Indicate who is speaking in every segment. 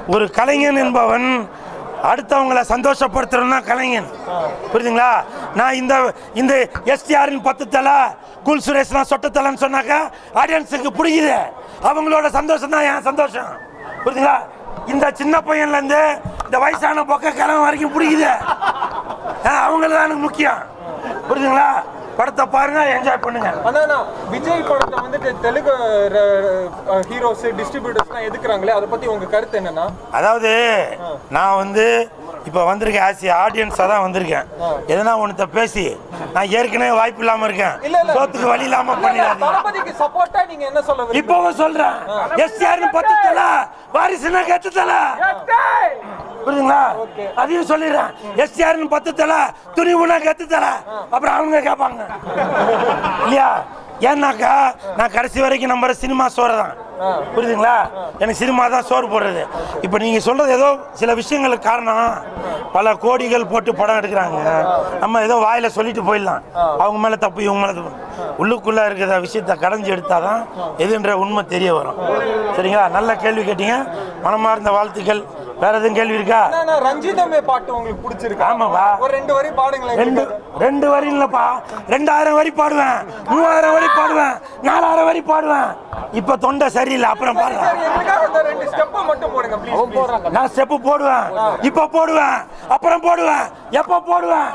Speaker 1: ஒரு கலைஞன் என்பவன் அடுத்தவங்களை சந்தோஷப்படுத்துறோம்னா கலைஞன் புரியுதுங்களா நான் இந்த இந்த எஸ்டிஆரின் பத்து தலை குல் சுரேஷ்லாம் சொட்ட தலைன்னு சொன்னாக்கா ஆடியன்ஸுக்கு பிடிக்குது அவங்களோட சந்தோஷம் தான் என் சந்தோஷம் புரியுதுங்களா இந்த சின்ன பையன்லேருந்து இந்த வயசான பொக்க கிழமை வரைக்கும் பிடிக்குது அவங்கள தான் எனக்கு முக்கியம் புரியுதுங்களா படத்தை பாருங்க என்ஜாய் பண்ணுங்க
Speaker 2: ஆனா நான் விஜய் படத்தை வந்துட்டு தெலுங்கு ஹீரோஸ் டிஸ்ட்ரிபியூட்டர்ஸ்லாம் எதுக்குறாங்களே அதை பத்தி உங்க கருத்து என்னன்னா
Speaker 1: அதாவது நான் வந்து இப்போ வந்திருக்கேன் ஆசி ஆடியன்ஸாக தான் வந்திருக்கேன் எதனா ஒன்றத்தை பேசி நான் ஏற்கனவே வாய்ப்பு இல்லாமல் இருக்கேன்
Speaker 2: இல்ல, இல்ல.
Speaker 1: சோத்துக்கு வழி இல்லாமல் பண்ணிடாதீங்க
Speaker 2: தளபதிக்கு சப்போர்ட்டா நீங்க என்ன சொல்ல விரும்புறீங்க?
Speaker 1: இப்பவும் சொல்றேன் எஸ்டிஆர்னு பத்து தல வாரிசுனா கெத்து தல புரியுதுங்களா அதையும் சொல்லிடுறேன் எஸ்டிஆர்னு பத்து தல துணிவுனா கெத்து தல அப்புறம் அவங்க கேட்பாங்க இல்லையா ஏன்னாக்கா நான் கடைசி வரைக்கும் நம்புற சினிமா சோறு தான் புரியுதுங்களா எனக்கு சினிமா தான் சோறு போடுறது இப்போ நீங்க சொல்றது ஏதோ சில விஷயங்களுக்கு காரணம் பல கோடிகள் போட்டு படம் எடுக்கிறாங்க நம்ம ஏதோ வாயில சொல்லிட்டு போயிடலாம் அவங்க மேல தப்பு இவங்க மேல தப்பு உள்ளுக்குள்ள இருக்கிற விஷயத்தை கடைஞ்சி எடுத்தாதான் எதுன்ற உண்மை தெரிய வரும் சரிங்களா நல்ல கேள்வி கேட்டீங்க மனமார்ந்த வாழ்த்துக்கள் வேற எதுவும் கேள்வி இருக்கா
Speaker 2: ஆனா, நான் ரஞ்சிதமே பாட்டு உங்களுக்கு பிடிச்சிருக்கு
Speaker 1: ஆமாப்பா.
Speaker 2: ஒரு ரெண்டு வரி பாடுங்களேன்
Speaker 1: ரெண்டு ரெண்டு வரி இல்லப்பா ரெண்டாயிரம் வரி பாடுவேன் மூவாயிரம் வரி பாடுவேன் நாலாயிரம் வரி பாடுவேன் இப்ப தொண்டை சரியில்லை அப்புறம் பாடுறேன்
Speaker 2: சரி, எங்களுக்காக இந்த ரெண்டு ஸ்டெப்பை மட்டும் போடுங்க ப்ளீஸ்
Speaker 1: நான் ஸ்டெப்பு போடுவேன் இப்ப போடுவேன் அப்புறம் போடுவேன் எப்ப போடுவேன்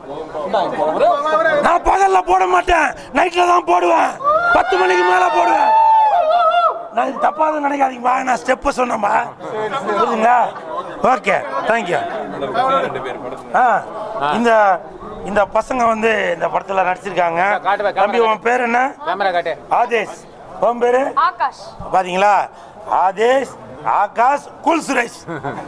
Speaker 1: நான் பகல்ல போட மாட்டேன் நைட்ல தான் போடுவேன் பத்து மணிக்கு மேல போடுவேன் நான் இது தப்பாக நினைக்காதீங்கப்பா நான் ஸ்டெப்பு சொன்னேன்பா புரியுதுங்களா ஓகே தேங்க்யூ ஆ இந்த இந்த பசங்க வந்து இந்த படத்துல நடிச்சிருக்காங்க
Speaker 3: காட்டுவேன்,
Speaker 1: தம்பி உன் பேர் என்ன
Speaker 3: கேமரா காட்டு
Speaker 1: ஆதேஷ் உன் பேரு
Speaker 4: ஆகாஷ்
Speaker 1: பாத்தீங்களா ஆதேஷ் ஆகாஷ் குல் சுரேஷ்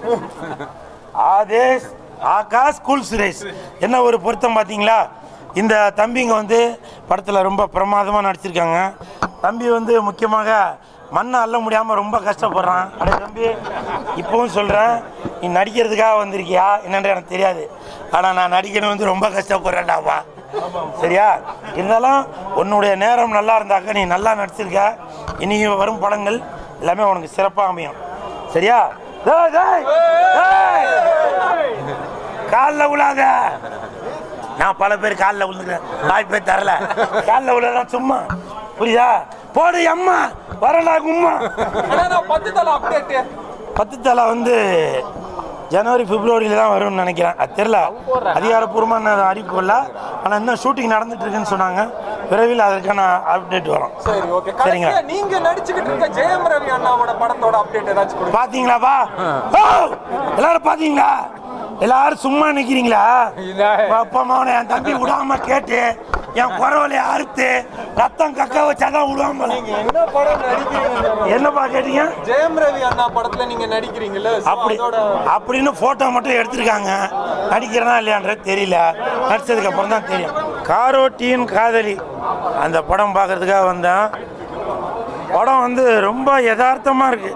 Speaker 1: ஆதேஷ் ஆகாஷ் குல் சுரேஷ் என்ன ஒரு பொருத்தம் பாத்தீங்களா இந்த தம்பிங்க வந்து படத்தில் ரொம்ப பிரமாதமாக நடிச்சிருக்காங்க தம்பி வந்து முக்கியமாக மண்ணை அள்ள முடியாமல் ரொம்ப கஷ்டப்படுறான் அடே தம்பி இப்பவும் சொல்கிறேன் நீ நடிக்கிறதுக்காக வந்திருக்கியா என்னன்னு எனக்கு தெரியாது ஆனால் நான் நடிக்கணும் வந்து ரொம்ப கஷ்டப்படுறேன்டாப்பா சரியா இருந்தாலும் உன்னுடைய நேரம் நல்லா இருந்தாக்க நீ நல்லா நடிச்சிருக்க இனியும் வரும் படங்கள் எல்லாமே உனக்கு சிறப்பாக அமையும் சரியா டேய், டேய், டேய். கால்ல விழாத நான் பல பேர் காலில் விழுந்துக்கிறேன் வாய்ப்பே தரல காலில் விழலாம் சும்மா புரியுதா போடு அம்மா வரடா கும்மா
Speaker 2: ஆனா நான் பத்து தலை அப்டேட்
Speaker 1: பத்து தலை வந்து ஜனவரி பிப்ரவரியில தான் வரும்னு நினைக்கிறேன் அது தெரியல அதிகாரப்பூர்வமான அறிவிப்பு இல்லை ஆனால் இன்னும் ஷூட்டிங் நடந்துட்டு இருக்குன்னு சொன்னாங்க விரைவில் அதற்கான அப்டேட் வரும்
Speaker 2: சரி ஓகே
Speaker 1: சரிங்களா?
Speaker 2: கடைசியா நீங்க நடிச்சுக்கிட்டு இருக்க ஜெயம் ரவி அண்ணாவோட படத்தோட அப்டேட் ஏதாச்சும் கொடுங்க
Speaker 1: பாத்தீங்களாப்பா ஓ! எல்லாரும் பாத்தீங்களா எல்லாரும் சும்மா நிக்கிறீங்களா அப்பா அம்மாவனை என் தம்பி விடாம கேட்டு என் குறவலை அறுத்து ரத்தம் கக்க வச்சாதான் விடுவாம
Speaker 2: நீங்க என்ன படம் நடிக்கிறீங்க
Speaker 1: என்னப்பா கேட்டீங்க
Speaker 2: ஜெயம் ரவி அண்ணா படத்துல நீங்க நடிக்கிறீங்கல்ல so
Speaker 1: அப்படி
Speaker 2: அதோட
Speaker 1: அப்படின்னு போட்டோ மட்டும் எடுத்திருக்காங்க நடிக்கிறனா இல்லையான்றது தெரியல நடிச்சதுக்கு அப்புறம் தான் தெரியும் காரோட்டியின் காதலி அந்த படம் பார்க்கறதுக்காக வந்தேன் படம் வந்து ரொம்ப யதார்த்தமா இருக்கு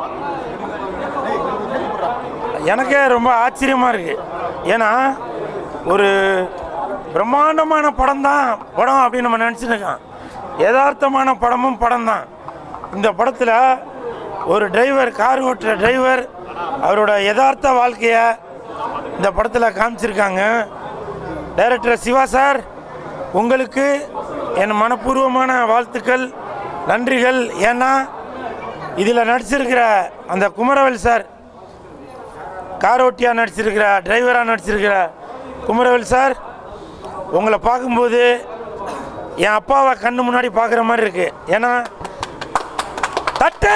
Speaker 1: எனக்கே ரொம்ப ஆச்சரியமா இருக்கு ஏன்னா ஒரு பிரம்மாண்டமான படம் தான் படம் அப்படின்னு நம்ம நினச்சிட்டு இருக்கோம் யதார்த்தமான படமும் படம் தான் இந்த படத்தில் ஒரு டிரைவர் கார் ஓட்டுற டிரைவர் அவரோட யதார்த்த வாழ்க்கையை இந்த படத்தில் காமிச்சிருக்காங்க டைரக்டர் சிவா சார் உங்களுக்கு என் மனப்பூர்வமான வாழ்த்துக்கள் நன்றிகள் ஏன்னா இதில் நடிச்சிருக்கிற அந்த குமரவேல் சார் காரோட்டியாக நடிச்சிருக்கிற டிரைவராக நடிச்சிருக்கிற குமரவேல் சார் உங்களை பார்க்கும்போது என் அப்பாவை கண்ணு முன்னாடி பார்க்குற மாதிரி இருக்கு ஏன்னா தட்டு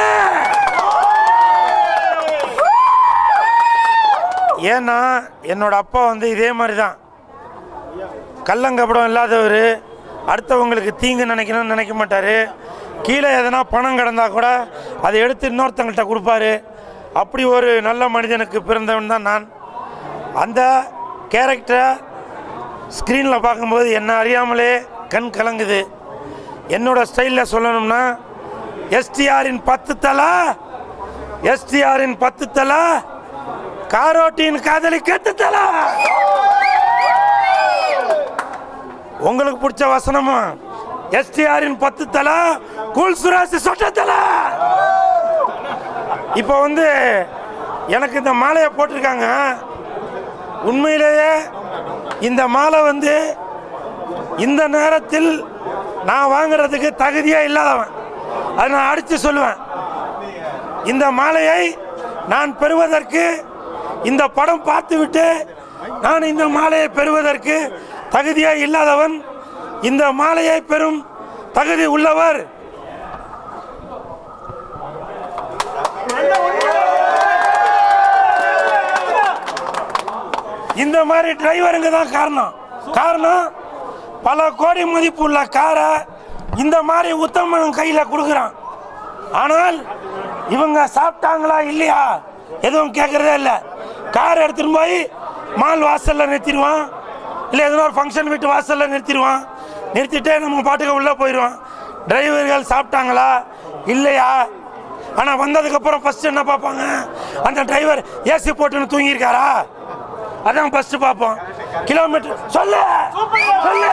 Speaker 1: ஏன்னா என்னோட அப்பா வந்து இதே மாதிரி தான் கள்ளங்கபடம் இல்லாதவர் அடுத்தவங்களுக்கு தீங்கு நினைக்கணும்னு நினைக்க மாட்டார் கீழே எதனா பணம் கிடந்தா கூட அதை எடுத்து இன்னொருத்தங்கள்ட்ட கொடுப்பாரு அப்படி ஒரு நல்ல மனிதனுக்கு பிறந்தவன் தான் நான் அந்த கேரக்டரை ஸ்க்ரீனில் பார்க்கும்போது என்ன அறியாமலே கண் கலங்குது என்னோட ஸ்டைலில் சொல்லணும்னா எஸ்டிஆரின் பத்து தலா எஸ்டிஆரின் பத்து தலா காரோட்டியின் காதலி கெத்து தலா உங்களுக்கு பிடிச்ச வசனமா எஸ்டிஆரின் பத்து தலா கூல் சுராசி சொட்ட தலா இப்போ வந்து எனக்கு இந்த மாலையை போட்டிருக்காங்க உண்மையிலேயே இந்த மாலை வந்து இந்த நேரத்தில் நான் வாங்குறதுக்கு தகுதியே இல்லாதவன் அதை நான் அடித்து சொல்லுவேன் இந்த மாலையை நான் பெறுவதற்கு இந்த படம் பார்த்துவிட்டு நான் இந்த மாலையை பெறுவதற்கு தகுதியே இல்லாதவன் இந்த மாலையை பெறும் தகுதி உள்ளவர் இந்த மாதிரி டிரைவருங்க தான் காரணம் காரணம் பல கோடி மதிப்புள்ள காரை இந்த மாதிரி உத்தமன் கையில் கொடுக்குறான் ஆனால் இவங்க சாப்பிட்டாங்களா இல்லையா எதுவும் கேட்கறதே இல்லை கார் எடுத்துட்டு போய் மால் வாசல்ல நிறுத்திடுவான் இல்லை எதனா ஒரு ஃபங்க்ஷன் வீட்டு வாசல்ல நிறுத்திடுவான் நிறுத்திட்டே நம்ம பாட்டுக்கு உள்ளே போயிடுவான் டிரைவர்கள் சாப்பிட்டாங்களா இல்லையா ஆனால் வந்ததுக்கப்புறம் ஃபர்ஸ்ட் என்ன பார்ப்பாங்க அந்த டிரைவர் ஏசி போட்டுன்னு தூங்கியிருக்காரா அதான் ஃபர்ஸ்ட் பார்ப்போம் கிலோமீட்டர் சொல்லு சொல்லு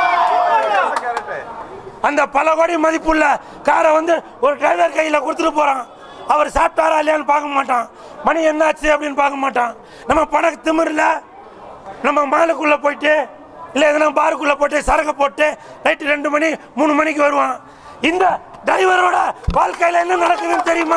Speaker 1: அந்த பல கோடி மதிப்புள்ள காரை வந்து ஒரு டிரைவர் கையில் கொடுத்துட்டு போகிறான் அவர் சாப்பிட்டாரா இல்லையான்னு பார்க்க மாட்டான் மணி என்னாச்சு அப்படின்னு பார்க்க மாட்டான் நம்ம பணக்கு திமிரில் நம்ம மாலுக்குள்ளே போயிட்டு இல்லை எதனா பாருக்குள்ளே போட்டு சரக்கு போட்டு நைட்டு ரெண்டு மணி மூணு மணிக்கு வருவான் இந்த டிரைவரோட வாழ்க்கையில் என்ன நடக்குதுன்னு தெரியுமா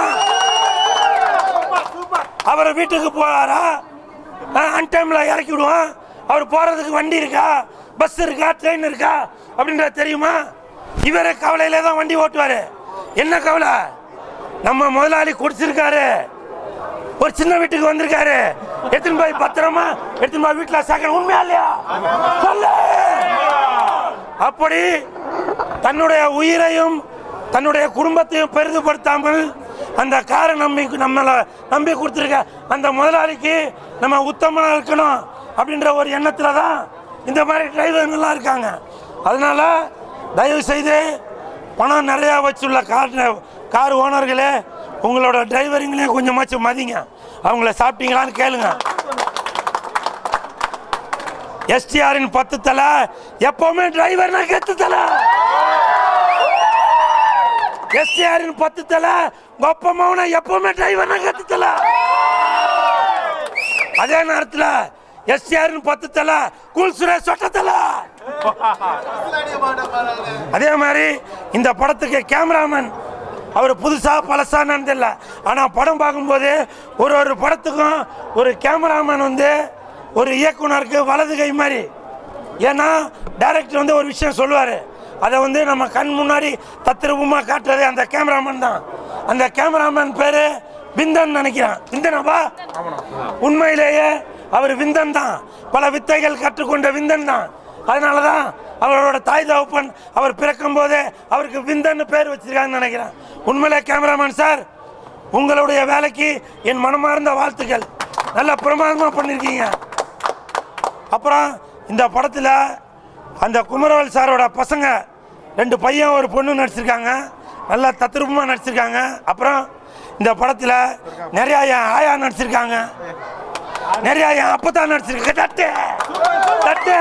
Speaker 1: அவர் வீட்டுக்கு போறாரா அன் டைமில் இறக்கி விடுவான் அவர் போகிறதுக்கு வண்டி இருக்கா பஸ் இருக்கா ட்ரெயின் இருக்கா அப்படின்றது தெரியுமா இவரே கவலையில தான் வண்டி ஓட்டுவார் என்ன கவலை நம்ம முதலாளி குடிச்சிருக்காரு ஒரு சின்ன வீட்டுக்கு வந்திருக்காரு எடுத்துன்னு போய் பத்திரமா எடுத்துன்னு போய் வீட்டில் சேர்க்கணும் உண்மையா இல்லையா சொல்லு அப்படி தன்னுடைய உயிரையும் தன்னுடைய குடும்பத்தையும் பெரிதுபடுத்தாமல் அந்த காரை நம்பி நம்மளை நம்பி கொடுத்துருக்க அந்த முதலாளிக்கு நம்ம உத்தமனா இருக்கணும் அப்படின்ற ஒரு எண்ணத்தில் தான் இந்த மாதிரி டிரைவர்கள்லாம் இருக்காங்க அதனால தயவு செய்து பணம் நிறையா வச்சுள்ள கார் கார் ஓனர்களே உங்களோட டிரைவருங்களையும் கொஞ்சமாச்சும் மதிங்க அவங்கள சாப்பிட்டீங்களான்னு கேளுங்க எஸ்டிஆரின் பத்து தலை எப்பவுமே டிரைவர்னா கெத்து தலை எஸ்டிஆரின் பத்து தலை கொப்பமாவன எப்பவுமே டிரைவர்னா கெத்து தலை அதே நேரத்தில் எஸ்டிஆரின் பத்து தலை கூல் சுரேஷ் சொட்ட தலை அதே மாதிரி இந்த படத்துக்கு கேமராமேன் அவர் புதுசா பழசானு தெரியல ஆனால் படம் பார்க்கும்போது ஒரு ஒரு படத்துக்கும் ஒரு கேமராமேன் வந்து ஒரு இயக்குனருக்கு வலது கை மாதிரி ஏன்னா டைரக்டர் வந்து ஒரு விஷயம் சொல்லுவார் அதை வந்து நம்ம கண் முன்னாடி தத்ரூபமாக காட்டுறது அந்த கேமராமேன் தான் அந்த கேமராமேன் பேர் விந்தன் நினைக்கிறேன் விந்தனாப்பா உண்மையிலேயே அவர் விந்தன் தான் பல வித்தைகள் கற்றுக்கொண்ட விந்தன் தான் அதனால தான் அவரோட தாய் தகப்பன் அவர் பிறக்கும் போதே அவருக்கு விந்தன்னு பேர் வச்சிருக்காங்கன்னு நினைக்கிறேன் உண்மையிலே கேமராமேன் சார் உங்களுடைய வேலைக்கு என் மனமார்ந்த வாழ்த்துக்கள் நல்ல பிரமாதமாக பண்ணியிருக்கீங்க அப்புறம் இந்த படத்தில் அந்த குமரவேல் சாரோட பசங்க ரெண்டு பையன் ஒரு பொண்ணு நடிச்சிருக்காங்க நல்லா தத்ரூபமாக நடிச்சிருக்காங்க அப்புறம் இந்த படத்தில் நிறையா என் ஆயா நடிச்சிருக்காங்க நிறையா என் அப்பதான் நடிச்சிருக்காங்க தட்டு தட்டு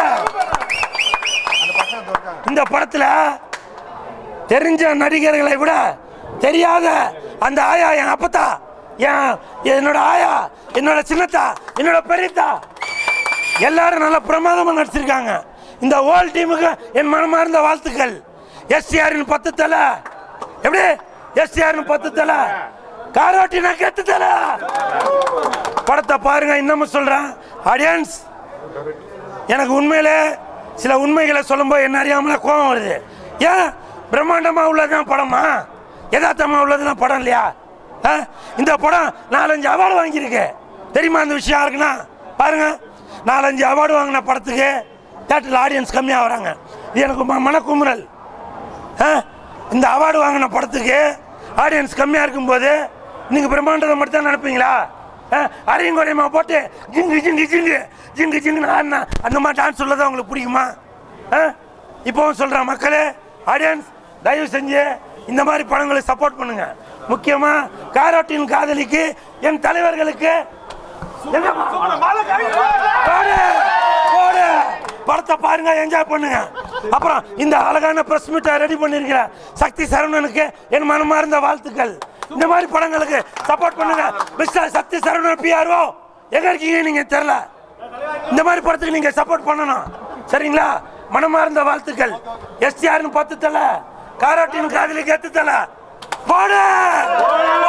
Speaker 1: இந்த படத்தில் தெரிஞ்ச நடிகர்களை விட தெரியாத அந்த ஆயா என் அப்பத்தா என் என்னோட ஆயா என்னோட சின்னத்தா என்னோட பெரியத்தா எல்லாரும் நல்ல பிரமாதமா நடிச்சிருக்காங்க இந்த ஓல் டீமுக்கு என் மனமார்ந்த வாழ்த்துக்கள் எஸ்டிஆரின் பத்து தலை எப்படி எஸ்டிஆரின் பத்து தலை காரோட்டினா கெத்து தலை படத்தை பாருங்க இன்னமும் சொல்றேன் ஆடியன்ஸ் எனக்கு உண்மையிலே சில உண்மைகளை சொல்லும்போது என்ன அறியாமல கோபம் வருது ஏன் பிரம்மாண்டமா உள்ளதுதான் படமா யதார்த்தமா உள்ளதுதான் படம் இல்லையா ஆ? இந்த படம் நாலஞ்சு அவார்டு வாங்கியிருக்கு தெரியுமா அந்த விஷயம் யாருக்குன்னா பாருங்க நாலஞ்சு அவார்டு வாங்கின படத்துக்கு தேட்டரில் ஆடியன்ஸ் கம்மியாக வராங்க இது எனக்கு ம- மனக்குமுறல் ஆ? இந்த அவார்டு வாங்கின படத்துக்கு ஆடியன்ஸ் கம்மியாக இருக்கும்போது நீங்கள் பிரம்மாண்டத்தை மட்டும் தான் நினைப்பீங்களா அரையும் குறையமா போட்டு ஜிங்கு ஜிங்கு ஜிங்கு ஜிங்கு ஜிங்குன்னு ஆடினா அந்த மாதிரி டான்ஸ் சொல்லதான் உங்களுக்கு பிடிக்குமா ஆ? இப்போவும் சொல்கிறேன் மக்களே ஆடியன்ஸ் தயவு செஞ்சு இந்த மாதிரி படங்களை சப்போர்ட் பண்ணுங்க முக்கியமா காரோட்டின் காதலிக்கு என் தலைவர்களுக்கு என்னம்மா? போடு, போடு. படத்தை பாருங்க என்ஜாய் பண்ணுங்க அப்புறம் இந்த அழகான பிரஸ் மீட்டை ரெடி பண்ணிருக்கிற சக்தி சரவணனுக்கு என் மனமார்ந்த வாழ்த்துக்கள் இந்த மாதிரி படங்களுக்கு சப்போர்ட் பண்ணுங்க மிஸ்டர் சத்ய சரவணன் பிஆர்ஓ எங்க இருக்கீங்க நீங்க தெரியல இந்த மாதிரி படத்துக்கு நீங்க சப்போர்ட் பண்ணணும் சரிங்களா மனமார்ந்த வாழ்த்துக்கள் எஸ்டிஆர்னு பத்து தலை காராட்டின் காதலிக்கு எத்து தலை போடு